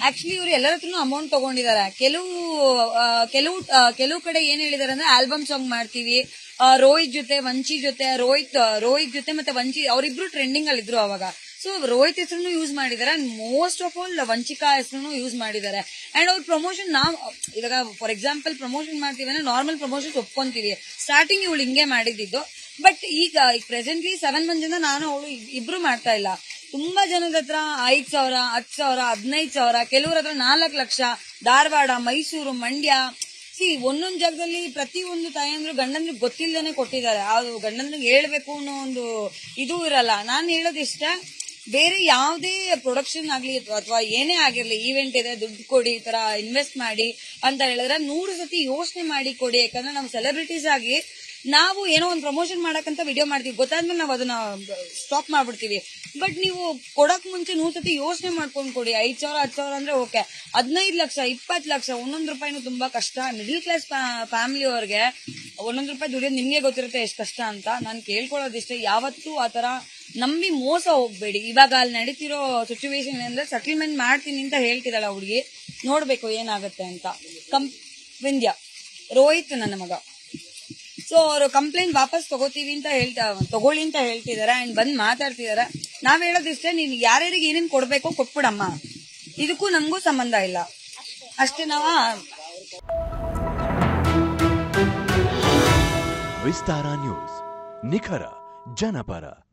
actually ಇವ್ರು ಎಲ್ಲರ ಹತ್ರನು ಅಮೌಂಟ್ ತಗೊಂಡಿದ್ದಾರೆ ಕೆಲವು ಆ, ಕೆಲವು ಆ, ಕೆಲವು ಕಡೆ ಏನ್ ಹೇಳಿದಾರೆ ಅಂದ್ರೆ ಆಲ್ಬಮ್ ಸಾಂಗ್ ಮಾಡ್ತೀವಿ ಆ, ರೋಹಿತ್ ಜೊತೆ ವಂಚಿ ಜೊತೆ ರೋಹಿತ್ ರೋಹಿತ್ ಜೊತೆ ಮತ್ತೆ ವಂಚಿ ಅವರಿಬ್ರು ಟ್ರೆಂಡಿಂಗ್ ಅಲ್ಲಿ ಇದ್ರು ಅವಾಗ ಸೊ ರೋಹಿತ್ ಹೆಸರು ಯೂಸ್ ಮಾಡಿದ್ದಾರೆ and most of all Vanchika ಹೆಸರು ಯೂಸ್ ಮಾಡಿದ್ದಾರೆ ಅಂಡ್ ಅವ್ರ ಪ್ರಮೋಷನ್ ನಾವ್ ಇವಾಗ ಫಾರ್ ಎಕ್ಸಾಂಪಲ್ ಪ್ರಮೋಷನ್ ಮಾಡ್ತೀವಿ ಅಂದ್ರೆ ನಾರ್ಮಲ್ ಪ್ರಮೋಷನ್ ಒಪ್ಕೊಂತೀವಿ ಸ್ಟಾರ್ಟಿಂಗ್ ಇವಳು ಹಿಂಗೆ ಮಾಡಿದ್ದು ಬಟ್ ಈಗ ಪ್ರೆಸೆಂಟ್ಲಿ ಸೆವೆನ್ ಮಂದಿಂದ ನಾನು ಅವಳು ಇಬ್ರು ಮಾಡ್ತಾ ಇಲ್ಲ ತುಂಬಾ ಜನದ ಹತ್ರ ಐದ್ ಸಾವಿರ ಹತ್ತು ಸಾವಿರ ಹದಿನೈದು ಸಾವಿರ ಕೆಲವ್ರ ಹತ್ರ ನಾಲ್ಕು ಲಕ್ಷ ಧಾರವಾಡ ಮೈಸೂರು ಮಂಡ್ಯ ಸಿ ಒಂದೊಂದ್ ಜಾಗದಲ್ಲಿ ಪ್ರತಿ ಒಂದು ತಾಯಂದ್ರು ಗಂಡಂದ್ರಿಗೆ ಗೊತ್ತಿಲ್ಲದೇನೆ ಕೊಟ್ಟಿದ್ದಾರೆ ಅದು ಗಂಡಂದ್ರಿಗೆ ಹೇಳ್ಬೇಕು ಅನ್ನೋ ಒಂದು ಇದು ಇರಲ್ಲ ನಾನು ಹೇಳೋದಿಷ್ಟ ಬೇರೆ ಯಾವುದೇ ಪ್ರೊಡಕ್ಷನ್ ಆಗ್ಲಿ ಅಥವಾ ಏನೇ ಆಗಿರ್ಲಿ ಈವೆಂಟ್ ಇದೆ ದುಡ್ಡು ಕೊಡಿ ಈ ತರ ಇನ್ವೆಸ್ಟ್ ಮಾಡಿ ಅಂತ ಹೇಳಿದ್ರೆ ನೂರು ಸತಿ ಯೋಚನೆ ಮಾಡಿ ಕೊಡಿ ಯಾಕಂದ್ರೆ ನಾವು ಸೆಲೆಬ್ರಿಟೀಸ್ ಆಗಿ ನಾವು ಏನೋ ಒಂದು ಪ್ರಮೋಷನ್ ಮಾಡಕ್ಕಂತ ವಿಡಿಯೋ ಮಾಡ್ತೀವಿ ಗೊತ್ತಾದ್ಮೇಲೆ ನಾವು ಅದನ್ನ ಸ್ಟಾಪ್ ಮಾಡ್ಬಿಡ್ತೀವಿ ಬಟ್ ನೀವು ಕೊಡಕ್ ಮುಂಚೆ ನೂರು ಸತಿ ಯೋಚನೆ ಮಾಡ್ಕೊಂಡ್ ಕೊಡಿ ಐದ್ ಸಾವಿರ ಹತ್ತು ಸಾವಿರ ಅಂದ್ರೆ ಓಕೆ ಹದಿನೈದು ಲಕ್ಷ ಇಪ್ಪತ್ತು ಲಕ್ಷ ಒಂದೊಂದು ರೂಪಾಯಿನೂ ತುಂಬಾ ಕಷ್ಟ ಮಿಡಿಲ್ ಕ್ಲಾಸ್ ಫ್ಯಾಮಿಲಿ ಅವ್ರಿಗೆ ಒಂದೊಂದು ರೂಪಾಯಿ ದುಡಿಯೋದು ನಿಮ್ಗೆ ಗೊತ್ತಿರುತ್ತೆ ಎಷ್ಟು ಕಷ್ಟ ಅಂತ ನಾನು ಕೇಳ್ಕೊಳ್ಳೋದಿಷ್ಟೇ ಯಾವತ್ತೂ ಆತರ ನಂಬಿ ಮೋಸ ಹೋಗ್ಬೇಡಿ ಇವಾಗ ಅಲ್ಲಿ ನಡೀತಿರೋ ಸಿಚುವೇಶನ್ ಅಂದ್ರೆ ಸೆಟಲ್ಮೆಂಟ್ ಮಾಡ್ತೀನಿ ಅಂತ ಹೇಳ್ತಿದ್ದಾಳೆ ಹುಡುಗಿ ನೋಡ್ಬೇಕು ಏನಾಗುತ್ತೆ ಅಂತ ಕಂ ವಿಂಧ್ಯ ರೋಹಿತ್ ನನ್ನ ಮಗ ಸೊ ಅವರು ಕಂಪ್ಲೇಂಟ್ ವಾಪಸ್ ತಗೋತೀವಿ ಅಂತ ಹೇಳ್ತಾ ತಗೊಳ್ಳಿ ಅಂತ ಹೇಳ್ತಿದಾರೆ ಅಂಡ್ ಬಂದ್ ಮಾತಾಡ್ತಿದಾರೆ ನಾವ್ ಹೇಳೋದಿಷ್ಟೇ ನೀನ್ ಯಾರ್ಯಾರಿಗೆ ಏನೇನ್ ಕೊಡ್ಬೇಕೋ ಕೊಟ್ಬಿಡಮ್ಮ ಇದಕ್ಕೂ ನಮಗೂ ಸಂಬಂಧ ಇಲ್ಲ ಅಷ್ಟೇ ನಾವ ವಿಸ್ತಾರ ನ್ಯೂಸ್ ನಿಖರ ಜನಪರ